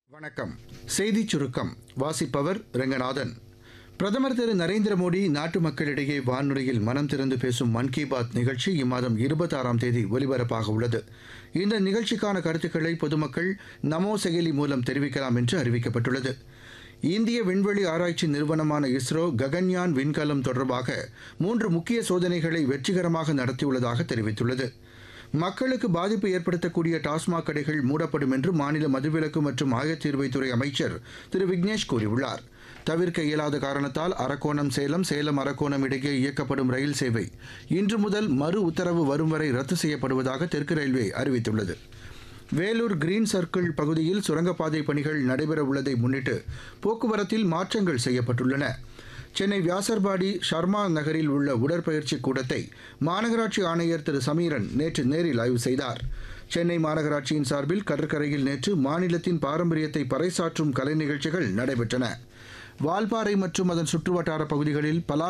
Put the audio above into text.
வணக்கம் செய்திச் சுருக்கம் வாசிப்பவர் ரெங்கநாதன் பிரதமர் திரு நரேந்திர மோடி நாட்டு மக்களிடையே வானொலியில் மனம் திறந்து பேசும் மன் கி பாத் நிகழ்ச்சி இம்மாதம் இருபத்தாறாம் தேதி ஒலிபரப்பாக உள்ளது இந்த நிகழ்ச்சிக்கான கருத்துக்களை பொதுமக்கள் நமோ செயலி மூலம் தெரிவிக்கலாம் என்று அறிவிக்கப்பட்டுள்ளது இந்திய விண்வெளி ஆராய்ச்சி நிறுவனமான இஸ்ரோ ககன்யான் விண்கலம் தொடர்பாக மூன்று முக்கிய சோதனைகளை வெற்றிகரமாக நடத்தியுள்ளதாக தெரிவித்துள்ளது மக்களுக்கு பாதிப்பு ஏற்படுத்தக்கூடிய டாஸ்மாக் கடைகள் மூடப்படும் என்று மாநில மதுவிலக்கு மற்றும் ஆயத்தீர்வைத்துறை அமைச்சர் திரு விக்னேஷ் கூறியுள்ளார் தவிர்க்க இயலாத காரணத்தால் அரக்கோணம் சேலம் சேலம் அரக்கோணம் இடையே இயக்கப்படும் ரயில் சேவை இன்று முதல் மறு உத்தரவு வரும் வரை ரத்து செய்யப்படுவதாக தெற்கு ரயில்வே அறிவித்துள்ளது வேலூர் கிரீன் சர்க்கிள் பகுதியில் சுரங்கப்பாதை பணிகள் நடைபெற உள்ளதை முன்னிட்டு போக்குவரத்தில் மாற்றங்கள் செய்யப்பட்டுள்ளன சென்னை வியாசர்பாடி ஷர்மா நகரில் உள்ள உடற்பயிற்சி கூடத்தை மாநகராட்சி ஆணையர் திரு சமீரன் நேற்று நேரில் ஆய்வு செய்தார் சென்னை மாநகராட்சியின் சார்பில் கடற்கரையில் நேற்று மாநிலத்தின் பாரம்பரியத்தை பறைசாற்றும் கலை நிகழ்ச்சிகள் நடைபெற்றன வால்பாறை மற்றும் அதன் சுற்றுவட்டார பகுதிகளில் பலா